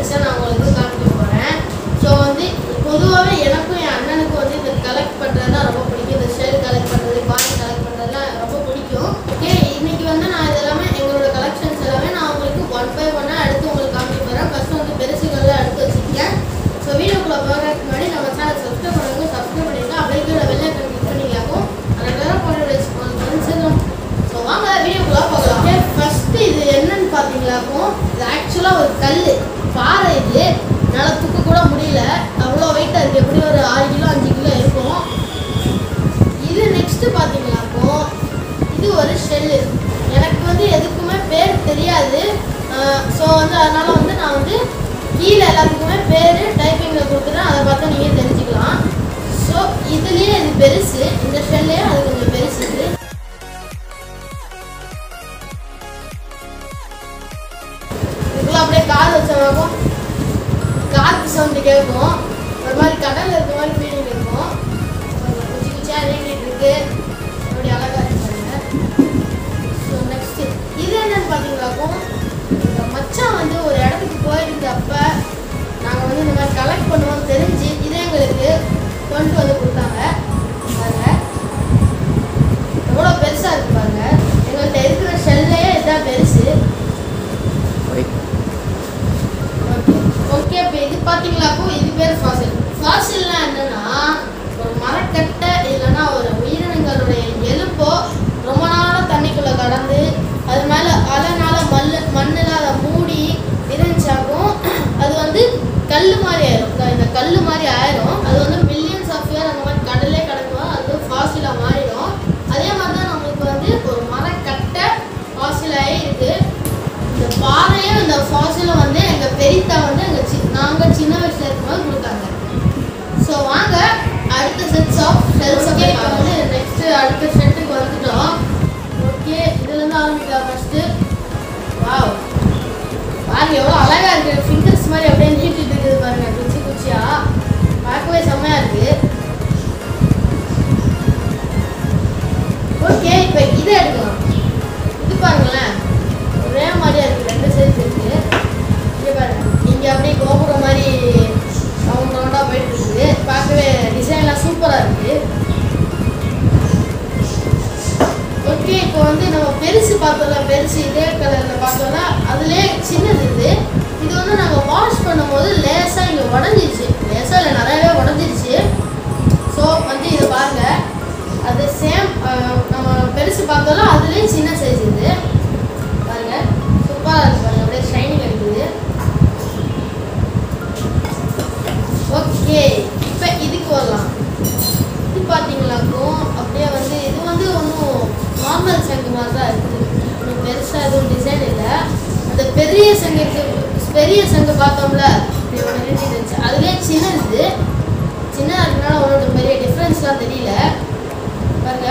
கலெக்ஷன்ஸை நான் உங்களுக்கு காமிக்க போகிறேன் ஸோ வந்து பொதுவாகவே எனக்கும் என் அண்ணனுக்கும் வந்து இந்த கலெக்ட் பண்ணுறதுனா ரொம்ப பிடிக்கும் இந்த ஷெல் கலெக்ட் பண்ணுறது காயின் கலெக்ட் பண்ணுறதுலாம் ரொம்ப பிடிக்கும் ஓகே இன்னைக்கு வந்து நான் இதெல்லாமே எங்களோட கலெக்ஷன்ஸ் எல்லாமே நான் உங்களுக்கு ஒன் பை ஒன்னாக எடுத்து உங்களுக்கு காமிக்க போகிறேன் ஃபஸ்ட்டு வந்து பெருசுகள்லாம் எடுத்து வச்சுருக்கேன் ஸோ வீடியோக்குள்ள போகிறதுக்கு முன்னாடி நம்ம சேனல் சப்ஸ்கிரைப் பண்ணுங்க சப்ஸ்கிரைப் பண்ணிட்டு அப்படியே கீழே வெள்ளை கண் கிளிக் பண்ணிங்களாக்கும் ரெகுலராக போட்டு உங்களுக்கு வந்து சேரும் ஸோ வாங்க வீடியோக்குள்ள போகலாம் ஓகே ஃபர்ஸ்ட் இது என்னன்னு பார்த்தீங்களாக்கும் இது ஆக்சுவலாக ஒரு கல் பாறை இது என்னால் தூக்க கூட முடியல அவ்வளோ வெயிட்டாக இருக்குது எப்படி ஒரு ஆறு கிலோ அஞ்சு கிலோ இருக்கும் இது நெக்ஸ்ட் பார்த்தீங்களாக்கும் இது ஒரு ஷெல்லு எனக்கு வந்து எதுக்குமே பேர் தெரியாது ஸோ வந்து அதனால வந்து நான் வந்து கீழே எல்லாத்துக்குமே பேர் டைப்பிங்கில் கொடுத்துட்டேன் அதை பார்த்து நீங்கள் தெரிஞ்சுக்கலாம் ஸோ இதுலேயே இது பெருசு இந்த ஷெல்லே அது கொஞ்சம் பெருசு இது இதுக்குள்ள அப்படியே காது வச்சவங்க காத்து சவுண்டு கேட்கும் ஒரு மாதிரி கடல்ல இருக்க மாதிரி ஃபீலிங் இருக்கும் கொஞ்சம் குச்சி குச்சியா நீட்டிட்டு இருக்கு அப்படி அழகா இருக்காங்க ஸோ நெக்ஸ்ட் இது என்னன்னு பார்த்தீங்களாக்கும் எங்க மச்சான் வந்து ஒரு இடத்துக்கு போயிருந்தப்ப நாங்கள் வந்து இந்த மாதிரி கலெக்ட் பண்ணுவோம் தெரிஞ்சு இதே எங்களுக்கு கொண்டு வந்து கொடுத்தாங்க பாருங்க எவ்வளோ பெருசாக இருக்கு பாருங்க எங்கள்கிட்ட இருக்கிற ஷெல்லே இதுதான் பெருசு ஓகே இப்போ இது பார்த்தீங்களாக்கோ இது பேர் ஃபாசில் ஃபாசில்னா என்னன்னா ஒரு மரக்கட்டை இல்லைன்னா ஒரு உயிரினங்களுடைய எலும்போ ரொம்ப நாளாக தண்ணிக்குள்ளே கடந்து அது மேலே அலைனால மண் மண்ணில் அதை மூடி இருந்துச்சாக்கும் அது வந்து கல் மாதிரி ஆயிரும் இந்த- இந்த கல் மாதிரி ஆயிரும் அது வந்து மில்லியன்ஸ் ஆஃப் இயர் அந்த மாதிரி கடல்லே கிடக்கும் அது ஃபாசிலாக மாறிடும் அதே மாதிரி தான் நம்மளுக்கு வந்து ஒரு மரக்கட்டை ஃபாசிலாகி இருக்கு இந்த பாறையும் இந்த ஃபாசிலும் வந்து எங்க பெரியத்தா வந்து எங்க சி நாங்க சின்ன வயசுல இருக்கும்போது கொடுத்தாங்க ஸோ வாங்க அடுத்த செட்ஸ் ஆஃப் ஷெல்ஸ் ஓகே இப்போ வந்து நெக்ஸ்ட் அடுத்த செட்டுக்கு வந்துட்டோம் ஓகே இதுல இருந்து ஆரம்பிக்கலாம் ஃபர்ஸ்ட் வாவ் பாருங்க எவ்வளோ அழகா இருக்கு ஃபிங்கர்ஸ் மாதிரி அப்படியே நீட்டிட்டு இருக்குது பாருங்க குச்சி குச்சியா பார்க்கவே செம்மையா இருக்கு ஓகே இப்போ இதை எடுக்கலாம் இது பாருங்களேன் ஒரே மாதிரியா இருக்கு ரெண்டு சைஸ் இருக்கு இங்க பாருங்க இங்க அப்படியே கோபுரம் மாதிரி ரவுண்ட் ரவுண்டா போயிட்டு இருக்குது பார்க்கவே டிசைன்லாம் சூப்பரா இருக்கு ஓகே இப்போ வந்து நம்ம பெருசு பார்த்தோம்ல பெருசு இதே கலர்ல பார்த்தோம்னா அதுலயே சின்னது இது இது வந்து நாங்க வாஷ் பண்ணும்போது லேசா இங்க உடஞ்சிருச்சு லேசா இல்லை நிறையவே உடஞ்சிருச்சு ஸோ வந்து இது பாருங்க அது சேம் நம்ம பெருசு பார்த்தோம்ல அதுலேயே சின்ன சைஸ் இது பாருங்க சூப்பராக இருக்கு பாருங்க அப்படியே ஷைனிங் அடிக்குது ஓகே இப்போ இதுக்கு வரலாம் இது பார்த்தீங்களாக்கும் அப்படியே வந்து இது வந்து ஒன்றும் நார்மல் சங்கு மாதிரி தான் இருக்குது ஒன்றும் பெருசாக எதுவும் டிசைன் இல்லை அந்த பெரிய சங்குக்கு பெரிய சங்கு பார்த்தோம்ல இப்படி ஒன்று நீட்டிட்டு இருந்துச்சு அதுலேயே சின்னது சின்னதாக இருக்கனால ஒன்றும் பெரிய டிஃப்ரென்ஸ்லாம் தெரியல பாருங்க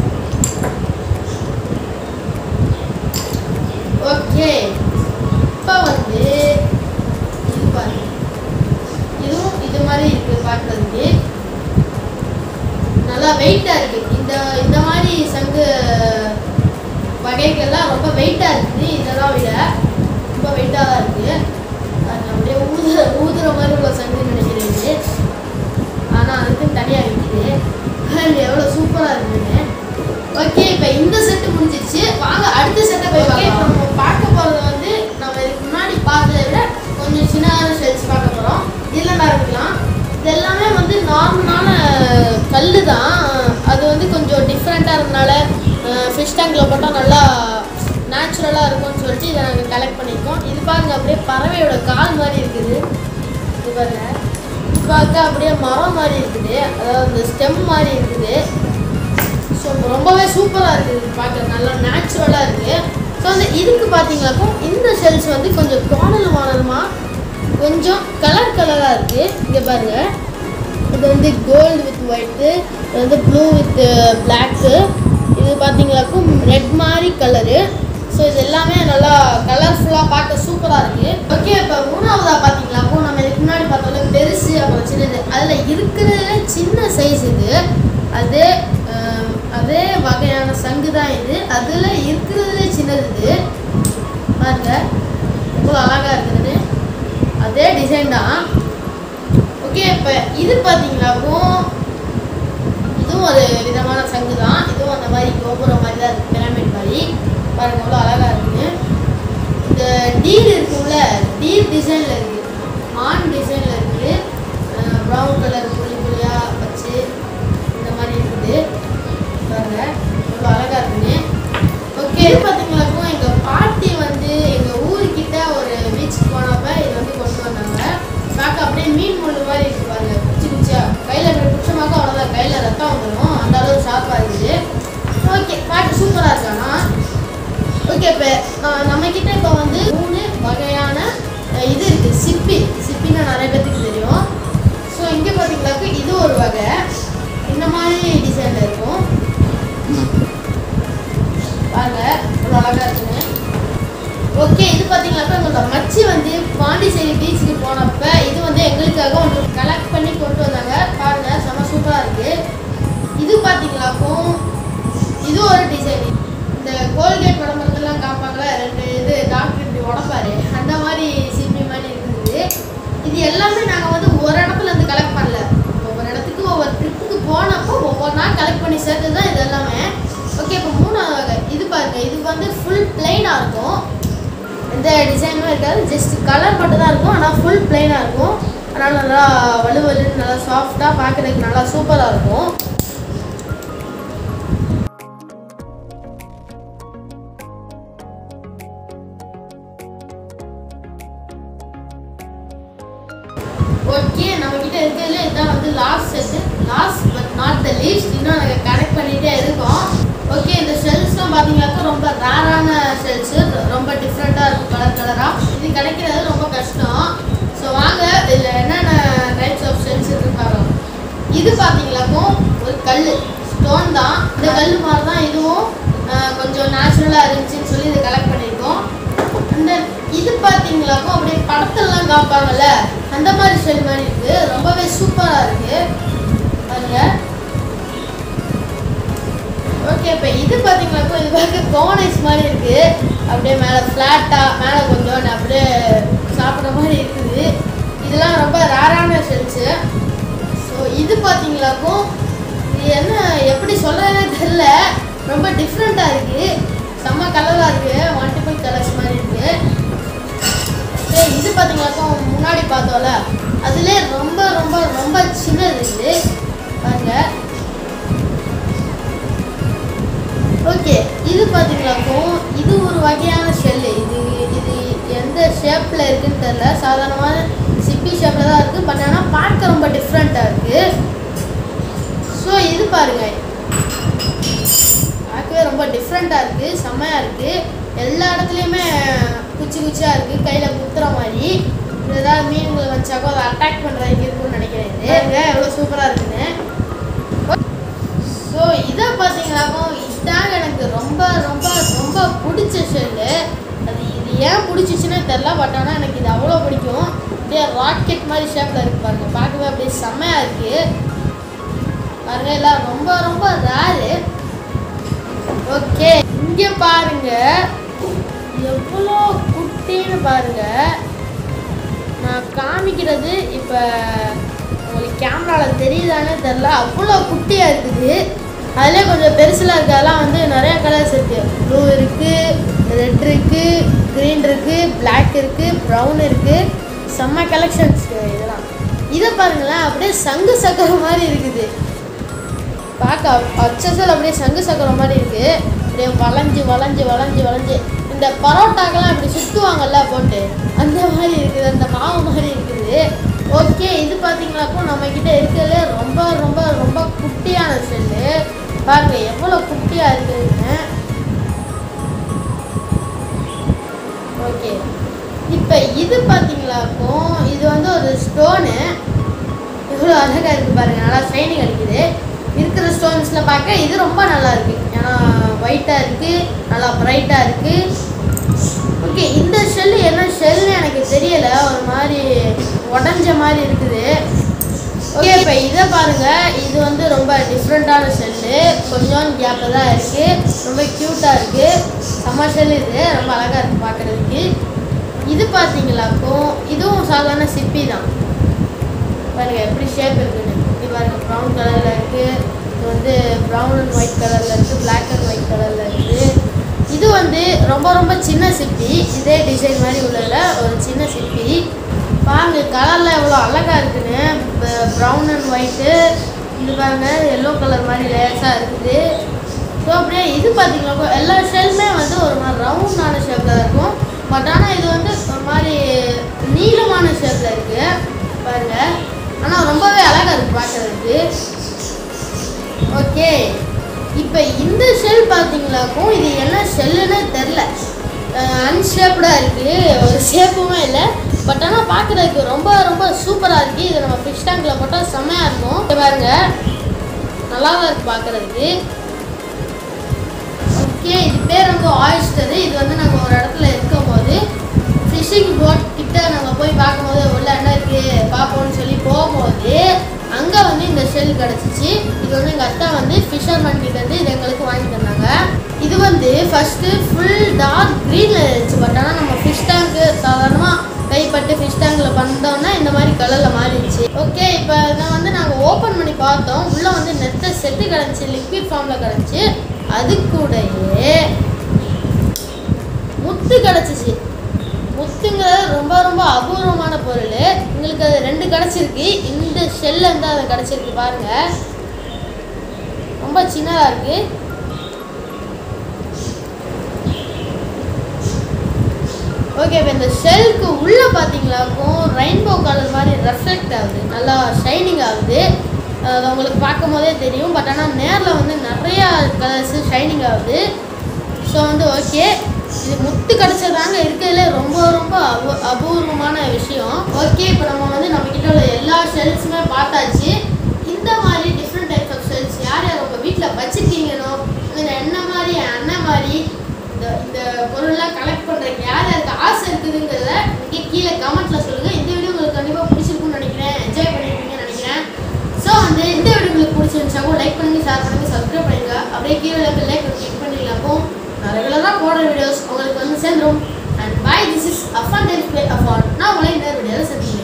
ஓகே இப்போ வந்து இது பாருங்க இதுவும் இது மாதிரி இருக்கு பார்க்கறதுக்கு நல்லா வெயிட்டாக இருக்கு இந்த இந்த மாதிரி சங்கு வகைகள்லாம் ரொம்ப வெயிட்டாக இருக்குது இதெல்லாம் விட ரொம்ப வெயிட்டாக தான் இருக்கு அது அப்படியே ஊதுற ஊதுற மாதிரி உள்ள சங்குன்னு நினைக்கிறேன் ஆனால் அதுக்குன்னு தனியாக விற்கிது பாருங்க எவ்வளோ சூப்பராக இருக்குன்னு ஓகே இப்போ இந்த செட்டு முடிஞ்சிருச்சு வாங்க அடுத்த செட்டை போய் ஓகே இப்போ நம்ம பார்க்க போகிறது வந்து நம்ம இதுக்கு முன்னாடி பார்த்ததை விட கொஞ்சம் சின்னதான ஷெல்ஸ் பார்க்க போகிறோம் இதில் ஆரம்பிக்கலாம் இது எல்லாமே வந்து நார்மலான கல் தான் அது வந்து கொஞ்சம் டிஃப்ரெண்ட்டாக இருந்தனால ஃபிஷ் டேங்கில் போட்டால் நல்லா நேச்சுரலாக இருக்கும்னு சொல்லிட்டு இதை நாங்கள் கலெக்ட் பண்ணியிருக்கோம் இது பாருங்க அப்படியே பறவையோட கால் மாதிரி இருக்குது இது பாருங்க இது பார்க்க அப்படியே மரம் மாதிரி இருக்குது அதாவது இந்த ஸ்டெம் மாதிரி இருக்குது ஸோ ரொம்பவே சூப்பராக இருக்குது இது பார்க்க நல்லா நேச்சுரலாக இருக்குது ஸோ அந்த இதுக்கு பார்த்தீங்கன்னாக்கோ இந்த ஷெல்ஸ் வந்து கொஞ்சம் கோணல் மாடலுமா கொஞ்சம் கலர் கலராக இருக்குது இங்கே பாருங்க இது வந்து கோல்டு வித் ஒயிட்டு இது வந்து ப்ளூ வித் பிளாக்கு இது பார்த்தீங்களாக்கும் ரெட் மாதிரி கலரு ஸோ இது எல்லாமே நல்லா கலர்ஃபுல்லாக பார்க்க சூப்பராக இருக்குது ஓகே இப்போ மூணாவதாக பார்த்தீங்களாக்கும் நம்ம இதுக்கு முன்னாடி பார்த்தோம்ல பெருசு அப்புறம் சின்னது அதில் இருக்கிறதுல சின்ன சைஸ் இது அதே அஹ், அதே வகையான சங்கு தான் இது அதில் இருக்கிறதுலே சின்னது இது பாருங்க எவ்வளோ அழகாக இருக்குதுன்னு அதே டிசைன் தான் ஓகே இப்போ இது பார்த்தீங்களாக்கும் இதுவும் ஒரு விதமான சங்கு தான் இதுவும் அந்த மாதிரி கோபுரம் மாதிரி தான் இருக்குது பிரமிட் மாதிரி பாருங்க எவ்வளோ அழகாக இருக்குது இந்த டீர் இருக்குல்ல டீர் டிசைனில் இருக்குது ஆன் டிசைனில் இருக்குது ப்ரௌன் கலர் புள்ளி புள்ளியாக வச்சு இந்த மாதிரி இருக்குது பாருங்க எவ்வளோ அழகாக இருக்குன்னு ஓகே பார்த்தீங்களாக்கும் எங்கள் பாட்டி வந்து எங்கள் ஊருக்கிட்ட ஒரு பீச்சுக்கு போனப்ப இது வந்து கொண்டு வந்தாங்க பார்க்க அப்படியே மீன் முள்ளு மாதிரி இருக்கு பாருங்க குச்சி குச்சியா கையில் இப்படி குச்சமாக்க அவ்வளோதான் கையில் ரத்தம் வந்துடும் அந்த அளவு ஷார்ப்பாக இருக்குது ஓகே பாட்டு சூப்பராக இருக்கானா ஓகே இப்போ நம்ம கிட்ட இப்போ வந்து மூணு வகையான அஹ், இது இருக்கு சிப்பி சிப்பின்னு நிறைய பேத்துக்கு தெரியும் ஸோ இங்கே பார்த்தீங்கன்னாக்க இது ஒரு வகை இந்த மாதிரி டிசைனில் இருக்கும் பாருங்க இவ்வளோ அழகாக இருக்குங்க ஓகே இது பார்த்தீங்கன்னாக்கா எங்களோட மச்சி வந்து பாண்டிச்சேரி பீச்சுக்கு போனப்ப இது வந்து எங்களுக்காக ஒன்று கலெக்ட் பண்ணி கொண்டு வந்தாங்க பாருங்க செம சூப்பராக இருக்கு இது பார்த்தீங்களாக்கும் இது ஒரு டிசைன் இந்த கோல்கேட் விளம்பரத்தெல்லாம் காப்பாங்கள ரெண்டு இது டாக்டர் இப்படி உடப்பாரு அந்த மாதிரி சிப்பி மாதிரி இருக்குது இது எல்லாமே நாங்கள் வந்து ஒரு இடத்துல இருந்து கலெக்ட் பண்ணல ஒவ்வொரு இடத்துக்கு ஒவ்வொரு ட்ரிப்புக்கு போனப்போ ஒவ்வொரு நாள் கலெக்ட் பண்ணி சேர்த்து தான் இது எல்லாமே ஓகே இப்போ மூணாவது வகை இது பாருங்க இது வந்து ஃபுல் பிளைனாக இருக்கும் எந்த டிசைனுமே இருக்காது ஜஸ்ட் கலர் மட்டும் தான் இருக்கும் ஆனால் ஃபுல் பிளைனாக இருக்கும் அதனால் நல்லா வலுவலுன்னு நல்லா சாஃப்டாக பார்க்குறதுக்கு நல்லா சூப்பராக இருக்கும் ஓகே நம்ம கிட்ட இருக்கிறதுல இதான் வந்து last set last but not the least இன்னும் நாங்கள் கனெக்ட் பண்ணிட்டே இருக்கோம் ஓகே இந்த ஷெல்ஸ்லாம் பார்த்தீங்கன்னாக்கா ரொம்ப ரேரான ஷெல்ஸ் ரொம்ப டிஃப்ரெண்ட்டாக இருக்கும் கலர் கலராக இது கிடைக்கிறது ரொம்ப கஷ்டம் ஸோ வாங்க இதில் என்னென்ன டைப்ஸ் ஆஃப் ஷெல்ஸ் இருக்கு பாருங்க இது பார்த்தீங்களாக்கும் ஒரு கல் ஸ்டோன் தான் இந்த கல் மாதிரி தான் இதுவும் ஆஹ், கொஞ்சம் நேச்சுரலாக இருந்துச்சுன்னு சொல்லி இதை கலெக்ட் பண்ணியிருக்கோம் அந்த இது பார்த்தீங்களாக்கும் அப்படியே படத்துலலாம் காப்பாங்கல்ல அந்த மாதிரி ஷெல் மாதிரி இருக்கு ரொம்பவே சூப்பராக இருக்கு பாருங்க ஓகே இப்போ இது பார்த்தீங்களாக்கும் இது பார்க்க கோனைஸ் மாதிரி இருக்கு அப்படியே மேலே ஃப்ளாட்டாக மேலே கொஞ்சம் அப்படியே சாப்பிட்ற மாதிரி இருக்குது இதெல்லாம் ரொம்ப ரேரான ஷெல்ஸு ஸோ இது பார்த்தீங்களாக்கும் இது என்ன எப்படி சொல்கிறதுனே தெரில ரொம்ப டிஃப்ரெண்ட்டாக இருக்குது செம்ம கலராக இருக்குது மல்டிபிள் கலர்ஸ் மாதிரி இருக்குது சரி இது பார்த்தீங்களாக்கும் முன்னாடி பார்த்தோம்ல அதுலேயே ரொம்ப ரொம்ப ரொம்ப சின்னது இது பாருங்க ஓகே இது பார்த்தீங்களாக்கும் இது ஒரு வகையான ஷெல்லு இது இது எந்த ஷேப்பில் இருக்குன்னு தெரில சாதாரணமான சிப்பி ஷேப்பில் தான் இருக்குது பட் ஆனால் பார்க்க ரொம்ப டிஃப்ரெண்ட்டாக இருக்குது ஸோ இது பாருங்க பார்க்கவே ரொம்ப டிஃப்ரெண்ட்டாக இருக்குது செம்மையாக இருக்குது எல்லா இடத்துலையுமே குச்சி குச்சியாக இருக்குது கையில் குத்துற மாதிரி இது ஏதாவது மீன்களை வச்சாக்கோ அதை அட்டாக் பண்ணுறதுக்கு இருக்குன்னு நினைக்கிறேன் இது எவ்வளோ சூப்பராக இருக்குன்னு ஸோ இதை பார்த்தீங்கன்னாக்கோ இதுதாங்க எனக்கு ரொம்ப ரொம்ப ரொம்ப பிடிச்ச ஷெல்லு அது இது ஏன் பிடிச்சிச்சுன்னே தெரில பட் ஆனால் எனக்கு இது அவ்வளோ பிடிக்கும் அப்படியே ராக்கெட் மாதிரி ஷேப்பில் இருக்கு பாருங்க பார்க்கவே அப்படியே செம்மையாக இருக்குது பாருங்க எல்லாம் ரொம்ப ரொம்ப ரேரு ஓகே இங்கே பாருங்க எவ்வளோ குட்டின்னு பாருங்க நான் காமிக்கிறது இப்போ உங்களுக்கு கேமராவில் தெரியுதானே தெரில அவ்வளோ குட்டியாக இருக்குது அதிலே கொஞ்சம் பெருசில் இருக்கிறதெல்லாம் வந்து நிறைய கலர்ஸ் இருக்குது ப்ளூ இருக்குது ரெட் இருக்குது க்ரீன் இருக்குது பிளாக் இருக்குது ப்ரௌன் இருக்குது செம்ம கலெக்ஷன்ஸ் இதெல்லாம் இதை பாருங்களேன் அப்படியே சங்கு சக்கர மாதிரி இருக்குது பார்க்க அச்சசல் அப்படியே சங்கு சக்கரம் மாதிரி இருக்கு அப்படியே வளைஞ்சு வளைஞ்சு வளைஞ்சு வளைஞ்சு இந்த பரோட்டாக்கெல்லாம் இப்படி சுற்றுவாங்கல்ல போட்டு அந்த மாதிரி இருக்குது அந்த மாவு மாதிரி இருக்குது ஓகே இது பார்த்தீங்கன்னாக்கும் நம்ம கிட்ட இருக்கிறதுல ரொம்ப ரொம்ப ரொம்ப குட்டியான செல்லு பாருங்க எவ்வளோ குட்டியாக இருக்குதுன்னு ஓகே இப்போ இது பார்த்தீங்களாக்கும் இது வந்து ஒரு ஸ்டோனு எவ்வளோ அழகாக இருக்குது பாருங்க நல்லா ஷைனிங் அடிக்குது இருக்கிற ஸ்டோன்ஸில் பார்க்க இது ரொம்ப நல்லா இருக்கு ஏன்னா ஒயிட்டாக இருக்குது நல்லா பிரைட்டாக இருக்குது ஓகே இந்த ஷெல்லு என்ன ஷெல்னு எனக்கு தெரியல ஒரு மாதிரி உடஞ்ச மாதிரி இருக்குது ஓகே இப்போ இதை பாருங்க இது வந்து ரொம்ப டிஃப்ரெண்ட்டான ஷெல்லு கொஞ்சம் கேப்பில் தான் இருக்குது ரொம்ப க்யூட்டாக இருக்குது செம்ம ஷெல் இது ரொம்ப அழகாக இருக்குது பார்க்குறதுக்கு இது பார்த்தீங்களாக்கும் இதுவும் சாதாரண சிப்பி தான் பாருங்க எப்படி ஷேப் இருக்குன்னு இது பாருங்க ப்ரௌன் கலரில் இருக்குது இது வந்து ப்ரௌன் அண்ட் ஒயிட் கலரில் இருக்குது பிளாக் அண்ட் ஒயிட் கலரில் இருக்குது இது வந்து ரொம்ப ரொம்ப சின்ன சிப்பி இதே டிசைன் மாதிரி உள்ளதில் ஒரு சின்ன சிப்பி பாருங்க கலரில் எவ்வளோ அழகாக இருக்குன்னு ப்ரௌன் அண்ட் ஒயிட்டு இது பாருங்க எல்லோ கலர் மாதிரி லேஸாக இருக்குது ஸோ அப்படியே இது பார்த்தீங்கன்னா எல்லா ஷெல்லுமே வந்து ஒரு மாதிரி ரவுண்டான ஷேப்பில் இருக்கும் பட் ஆனால் இது வந்து ஒரு மாதிரி நீளமான ஷேப்பில் இருக்குது பாருங்க ஆனால் ரொம்பவே அழகாக இருக்குது பார்க்கறதுக்கு ஓகே இப்போ இந்த ஷெல் பார்த்தீங்களாக்கும் இது என்ன ஷெல்லுன்னு தெரில அன்ஷேப்டாக இருக்குது ஒரு ஷேப்புமே இல்லை பட் ஆனால் பார்க்குறதுக்கு ரொம்ப ரொம்ப சூப்பராக இருக்குது இது நம்ம ஃபிஷ் டேங்கில் போட்டால் செம்மையாக இருக்கும் இங்க பாருங்க நல்லா தான் இருக்குது பார்க்குறதுக்கு ஓகே இது பேர் வந்து ஆயிஸ்டரு இது வந்து நாங்கள் ஒரு இடத்துல இருக்கும்போது ஃபிஷிங் போட் கிட்ட நாங்கள் போய் பார்க்கும்போது உள்ள என்ன இருக்குது பார்ப்போம்னு சொல்லி போகும்போது அங்கே வந்து இந்த ஷெல் கிடச்சிச்சு இது வந்து எங்கள் அத்தா வந்து ஃபிஷர்மேன் கிட்ட இருந்து இது எங்களுக்கு வாங்கி தந்தாங்க இது வந்து ஃபஸ்ட்டு ஃபுல் டார்க் க்ரீனில் இருந்துச்சு பட் ஆனால் நம்ம ஃபிஷ் டேங்க்கு சாதாரணமாக கைப்பட்டு ஃபிஷ் டேங்கில் பண்ணோம்னா இந்த மாதிரி கலரில் மாறிடுச்சு ஓகே இப்போ இதை வந்து நாங்கள் ஓப்பன் பண்ணி பார்த்தோம் உள்ளே வந்து நெத்த செட்டு கிடந்துச்சு லிக்விட் ஃபார்மில் கிடந்துச்சு அது கூடயே முத்து கிடச்சிச்சு முத்துங்கிறது ரொம்ப ரொம்ப அபூர்வமான பொருள் உங்களுக்கு அது ரெண்டு கிடச்சிருக்கு இந்த ஷெல்ல இருந்து அது கிடச்சிருக்கு பாருங்க ரொம்ப சின்னதாக இருக்கு ஓகே இப்போ இந்த ஷெல்க்கு உள்ளே பார்த்தீங்களாக்கும் ரெயின்போ கலர் மாதிரி ரெஃப்ளெக்ட் ஆகுது நல்லா ஷைனிங் ஆகுது அது உங்களுக்கு பார்க்கும் போதே தெரியும் பட் ஆனால் நேரில் வந்து நிறையா கலர்ஸ் ஷைனிங் ஆகுது ஸோ வந்து ஓகே இது முத்து கிடச்சதாங்க இருக்கிறதுல ரொம்ப ரொம்ப அபூ அபூர்வமான விஷயம் ஓகே இப்போ நம்ம வந்து நம்ம கிட்ட உள்ள எல்லா ஷெல்ஸுமே பார்த்தாச்சு இந்த மாதிரி டிஃப்ரெண்ட் டைப்ஸ் ஆஃப் ஷெல்ஸ் யார் யார் உங்கள் வீட்டில் வச்சுருக்கீங்களோ இல்லை என்ன மாதிரி என் அண்ணன் மாதிரி இந்த இந்த பொருள்லாம் கலெக்ட் பண்ணுறதுக்கு யார் யாருக்கு ஆசை இருக்குதுங்கிறத இங்கே கீழே கமெண்ட்டில் சொல்லுங்கள் இந்த வீடியோ உங்களுக்கு கண்டிப்பாக பிடிச்சிருக்கும்னு நினைக்கிறேன் என்ஜாய் பண்ணியிருப்பீங்கன்னு நினைக்கிறேன் ஸோ வந்து இந்த வீடியோ உங்களுக்கு பிடிச்சிருந்துச்சாக்கோ லைக் பண்ணுங்க ஷேர் பண்ணுங்க சப்ஸ்கிரைப் பண்ணுங்க அப்படியே கீழே இருக்க லைக் கிளிக் பண்ணிடலாக்கும் நான் ரெகுலராக போடுற வீடியோஸ் உங்களுக்கு வந்து சேர்ந்துடும் and bye this is Afan time play Afan நான் உங்களை இந்த வீடியோவில் சந்திக்கிறேன்